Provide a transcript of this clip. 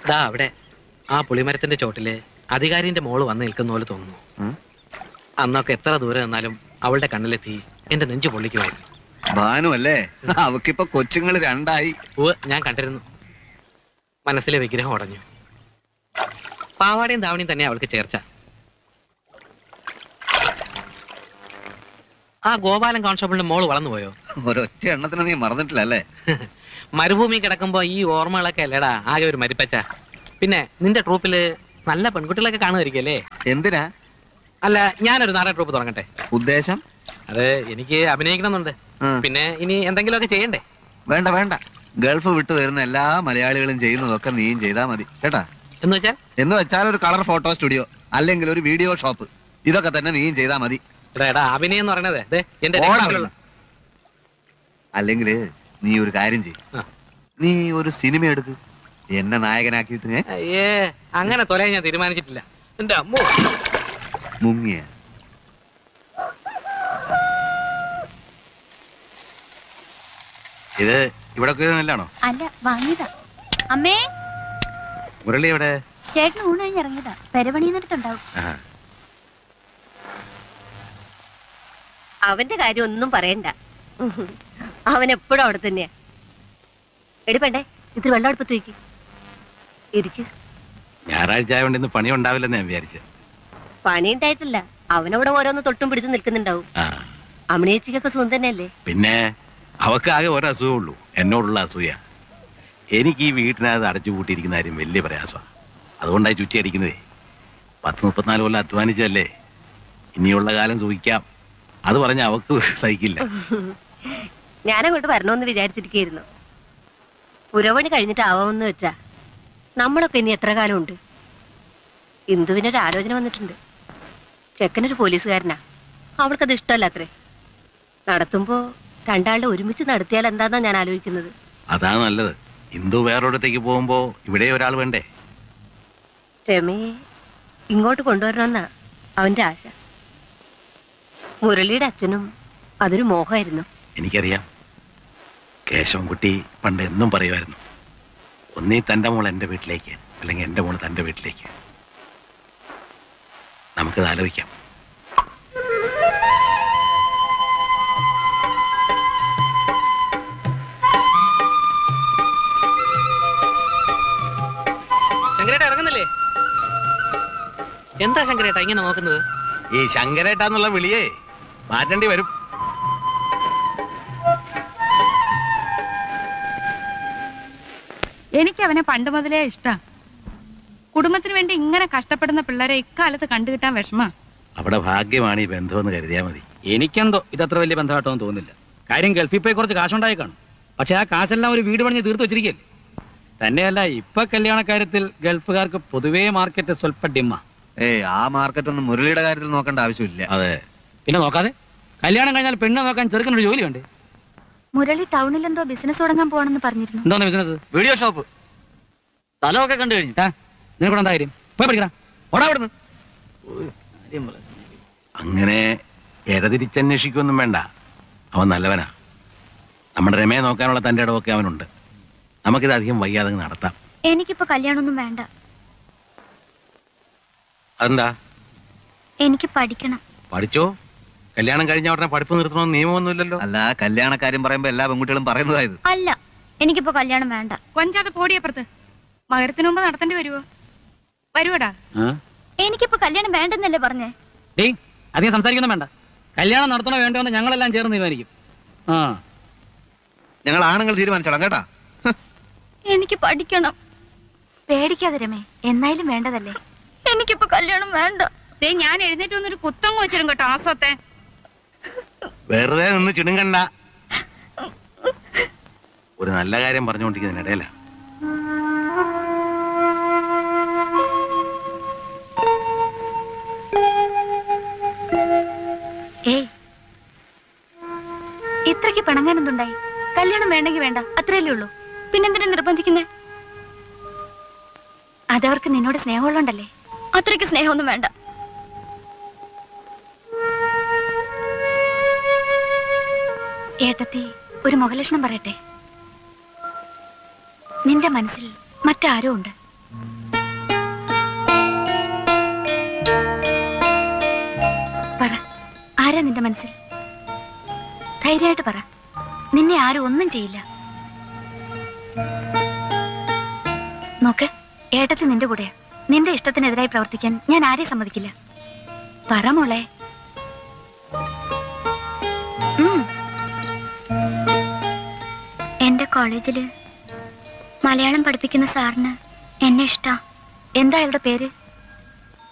ദാ അവിടെ ആ പുളിമരത്തിന്റെ ചോട്ടില് അധികാരിന്റെ മോള് വന്ന് നിൽക്കുന്ന പോലെ തോന്നുന്നു ഉം? അന്നൊക്കെ എത്ര ദൂരെ നിന്നാലും അവളുടെ കണ്ണിലെത്തി എന്റെ നെഞ്ചു പൊള്ളിക്കുമായിരുന്നു ഭാനു അല്ലേ അവക്കിപ്പൊ കൊച്ചുങ്ങൾ രണ്ടായി ഉവ് ഞാൻ കണ്ടിരുന്നു മനസ്സിലെ വിഗ്രഹം ഉടഞ്ഞു പാവാടയും ധാവണിയും തന്നെ അവൾക്ക് ചേർച്ച ആ ഗോപാലൻ കോൺസ്റ്റബിളിന്റെ മോള് വളർന്നു പോയോ ഒരൊറ്റ എണ്ണത്തിന് നീ മറന്നിട്ടില്ല അല്ലേ മരുഭൂമി കിടക്കുമ്പോ ഈ ഓർമ്മകളൊക്കെ അല്ലേടാ ആകെ ഒരു മരിപ്പച്ച പിന്നെ നിന്റെ ട്രൂപ്പില് നല്ല പെൺകുട്ടികളൊക്കെ കാണുമായിരിക്കും എന്തിനാ അല്ല ഞാനൊരു നാടൻ ട്രൂപ്പ് തുടങ്ങട്ടെ ഉദ്ദേശം അത് എനിക്ക് അഭിനയിക്കണമെന്നുണ്ട് ഉം. പിന്നെ ഇനി എന്തെങ്കിലുമൊക്കെ ചെയ്യണ്ടേ വേണ്ട വേണ്ട ഗൾഫ് വിട്ടു വരുന്ന എല്ലാ മലയാളികളും ചെയ്യുന്നതൊക്കെ നീയും ചെയ്താ മതി കേട്ടാ എന്ന് വെച്ചാൽ എന്ന് വെച്ചാൽ ഒരു കളർ ഫോട്ടോ സ്റ്റുഡിയോ അല്ലെങ്കിൽ ഒരു വീഡിയോ ഷോപ്പ് ഇതൊക്കെ തന്നെ നീയും ചെയ്താ മതി എടാ എടാ അഭിനയം എന്ന് പറയണത് ദേ, എന്റെ ഓടാ രക്തത്തിലുള്ള- അല്ലെങ്കിൽ നീ ഒരു കാര്യം ചെയ്യും ആ. നീ ഒരു സിനിമ എടുക്ക് എന്നെ നായകനാക്കിയിട്ട് ഏ? അയ്യേ അങ്ങനെ തൊലയാൻ ഞാൻ തീരുമാനിച്ചിട്ടില്ല എന്റെ അമ്മോ മുങ്ങിയ ഇത് ഇവിടെ നല്ലാണോ അല്ല വാങ്ങിയതാ അമ്മേ മുരളി എവിടെ ചേട്ടൻ ഊണ് കഴിഞ്ഞ് ഇറങ്ങിയതാ പെരപണിയുന്നിടത്തുണ്ടാവും അവന്റെ കാര്യം ഒന്നും പറയണ്ട അവൻ എപ്പോഴും അവിടെ തന്നെയാ എടി പെണ്ടേ ഇത്തിരി വെള്ളം അടുപ്പത്ത് വയ്ക്ക് ഇരിക്കു ഞായറാഴ്ച ആയതുകൊണ്ട് ഇന്ന് പണി ഉണ്ടാവില്ലെന്ന് ഞാൻ വിചാരിച്ചു പണി ഉണ്ടായിട്ടില്ല അവനവിടെ ഓരോന്ന് തൊട്ടും പിടിച്ച് നിൽക്കുന്നുണ്ടാവും അമ്മണിയേച്ചിക്കൊക്കെ സുഖം തന്നെയല്ലേ പിന്നെ അവക്ക് ആകെ ഒരു അസുഖമുള്ളൂ എന്നോടുള്ള അസൂയ എനിക്ക് ഈ വീട്ടിനകത്ത് അടച്ചു പൂട്ടിയിരിക്കുന്ന കാര്യം വലിയ പ്രയാസമാണ് അതുകൊണ്ടായി ചുറ്റി അടിക്കുന്നതേ പത്ത് മുപ്പത്തിനാല് കൊല്ലം അധ്വാനിച്ചല്ലേ ഇനിയുള്ള കാലം സൂഹിക്കാം അത് പറഞ്ഞ അവക്ക് സഹിക്കില്ല ഞാനങ്ങോട്ട് വരണമെന്ന് വിചാരിച്ചിരിക്കുന്നു പുരവണി കഴിഞ്ഞിട്ട് ആവാമെന്ന് വെച്ചാ നമ്മളൊക്കെ ഇനി എത്ര കാലമുണ്ട് ഇന്ദുവിനൊരു ആലോചന വന്നിട്ടുണ്ട് ചെക്കനൊരു പോലീസുകാരനാ അവൾക്കത് ഇഷ്ടമല്ല അത്രേ നടത്തുമ്പോ രണ്ടാളുടെ ഒരുമിച്ച് നടത്തിയാൽ എന്താന്നാ ഞാൻ ആലോചിക്കുന്നത് അതാണ് നല്ലത് ഇന്ദു വേറൊരിടത്തേക്ക് പോകുമ്പോ ഇവിടെ ഒരാൾ വേണ്ടേ രമയെ ഇങ്ങോട്ട് കൊണ്ടുവരണമെന്നാ അവന്റെ ആശ മുരളിയുടെ അച്ഛനും അതൊരു മോഹമായിരുന്നു എനിക്കറിയാം കേശവൻകുട്ടി പണ്ട് എന്നും പറയുമായിരുന്നു ഒന്നീ തൻ്റെ മോൾ എൻ്റെ വീട്ടിലേക്ക് അല്ലെങ്കിൽ എൻ്റെ മോൾ തൻ്റെ വീട്ടിലേക്ക് നമുക്കത് ആലോചിക്കാം ശങ്കരേട്ട ഇറങ്ങുന്നില്ലേ എന്താ ശങ്കരേട്ട ഇങ്ങനെ നോക്കുന്നത് ഈ ശങ്കരേട്ടാന്നുള്ള വിളിയേ മാറ്റേണ്ടി വരും എനിക്ക് അവനെ പണ്ട് മുതലേ ഇഷ്ടാ കുടുംബത്തിന് വേണ്ടി ഇങ്ങനെ കഷ്ടപ്പെടുന്ന പിള്ളേരെ ഇക്കാലത്ത് കണ്ടുകിട്ടാൻ വിഷമാ അവിടെ ഭാഗ്യമാണ് ഈ ബന്ധമെന്ന് കരുതിയാൽ മതി എനിക്കെന്തോ ഇതത്ര വലിയ ബന്ധമായിട്ടൊന്നും തോന്നുന്നില്ല കാര്യം ഗൾഫിൽ പോയി കുറച്ച് കാശുണ്ടായി കാണും പക്ഷെ ആ കാശെല്ലാം ഒരു വീട് പണിഞ്ഞ് തീർത്ത് വെച്ചിരിക്കല്ലേ തന്നെയല്ല ഇപ്പൊ കല്യാണക്കാര്യത്തിൽ ഗൾഫുകാർക്ക് പൊതുവേ മാർക്കറ്റ് സ്വല്പ ഡിമ്മ ഏയ് ആ മാർക്കറ്റ് ഒന്നും മുരളിയുടെ കാര്യത്തിൽ നോക്കേണ്ട ആവശ്യമില്ല അതെ പിന്നെ നോക്കാതെ കല്യാണം കഴിഞ്ഞാൽ പെണ്ണ് നോക്കാൻ ചെറുക്കനൊരു ജോലി വേണ്ടേ മുരളി ടൗണിൽ എന്തോ ബിസിനസ് തുടങ്ങാൻ പോണെന്ന് പറഞ്ഞിരുന്നു എന്താണ് ബിസിനസ് വീഡിയോ ഷോപ്പ് സ്ഥലമൊക്കെ കണ്ടു കഴിഞ്ഞു നിനക്കൂടെ എന്താ കാര്യം പോയി പഠിക്കണം ഓടാ അവിടുന്ന് അങ്ങനെ ഇരതിരിച്ചന്വേഷിക്കൊന്നും വേണ്ട അവൻ നല്ലവനാ നമ്മുടെ രമയെ നോക്കാനുള്ള തൻ്റെ ഇടമൊക്കെ അവനുണ്ട് നമുക്കിത് അധികം വയ്യാതെ അങ്ങ് നടത്താം എനിക്കിപ്പോ കല്യാണമൊന്നും വേണ്ട അതെന്താ എനിക്ക് പഠിക്കണം പഠിച്ചോ കല്യാണം കഴിഞ്ഞ ഉടനെ പഠിപ്പ് നിർത്തണമെന്ന് നിയമമൊന്നുമില്ലല്ലോ അല്ല കല്യാണക്കാര്യം പറയുമ്പോ എല്ലാ പെൺകുട്ടികളും പറയുന്നതായത് അല്ല എനിക്കിപ്പോ കല്യാണം വേണ്ട കൊഞ്ചാതെ പോടിയപ്പുറത്ത് മകരത്തിന് മുമ്പ് നടത്തേണ്ടി വരുവോ വരുവടാ എനിക്കിപ്പോ കല്യാണം വേണ്ടെന്നല്ലേ പറഞ്ഞേ ഡേ അധികം സംസാരിക്കൊന്നും വേണ്ട കല്യാണം നടത്തണോ വേണ്ടോ എന്ന് ഞങ്ങളെല്ലാം ചേർന്ന് തീരുമാനിക്കും ആ ഞങ്ങൾ ആണുങ്ങൾ തീരുമാനിച്ചോളാം കേട്ടാ എനിക്ക് പഠിക്കണം പേടിക്കാതെ രമേ എന്നായാലും വേണ്ടതല്ലേ എനിക്കിപ്പോ കല്യാണം വേണ്ട ദേ ഞാൻ എഴുന്നേറ്റ് വന്നൊരു കുത്തങ്ങ് വെച്ചിരും കേട്ടോ ആസത്തെ വെറുതെ നിന്ന് ചിണുങ്ങണ്ട ഒരു നല്ല കാര്യം പറഞ്ഞുകൊണ്ടിരിക്കുന്നതിനിടയില ഏയ് ഇത്രയ്ക്ക് പിണങ്ങാൻ എന്തുണ്ടായി കല്യാണം വേണ്ടെങ്കിൽ വേണ്ട അത്രയല്ലേ ഉള്ളൂ പിന്നെന്തിനാ നിർബന്ധിക്കുന്നേ അതവർക്ക് നിന്നോട് സ്നേഹമുള്ളണ്ടല്ലേ അത്രയ്ക്ക് സ്നേഹമൊന്നും വേണ്ട ഏട്ടത്തി ഒരു മുഖലക്ഷണം പറയട്ടെ നിന്റെ മനസ്സിൽ മറ്റാരോ ഉണ്ട് ആരാ നിന്റെ മനസ്സിൽ ധൈര്യമായിട്ട് പറ നിന്നെ ആരും ഒന്നും ചെയ്യില്ല നോക്ക് ഏട്ടത്തി നിന്റെ കൂടെയാ നിന്റെ ഇഷ്ടത്തിനെതിരായി പ്രവർത്തിക്കാൻ ഞാൻ ആരെയും സമ്മതിക്കില്ല പറ മോളെ ഉം. എന്റെ കോളേജില് മലയാളം പഠിപ്പിക്കുന്ന സാറിന് എന്നെ ഇഷ്ടാ എന്താ അയാളുടെ പേര്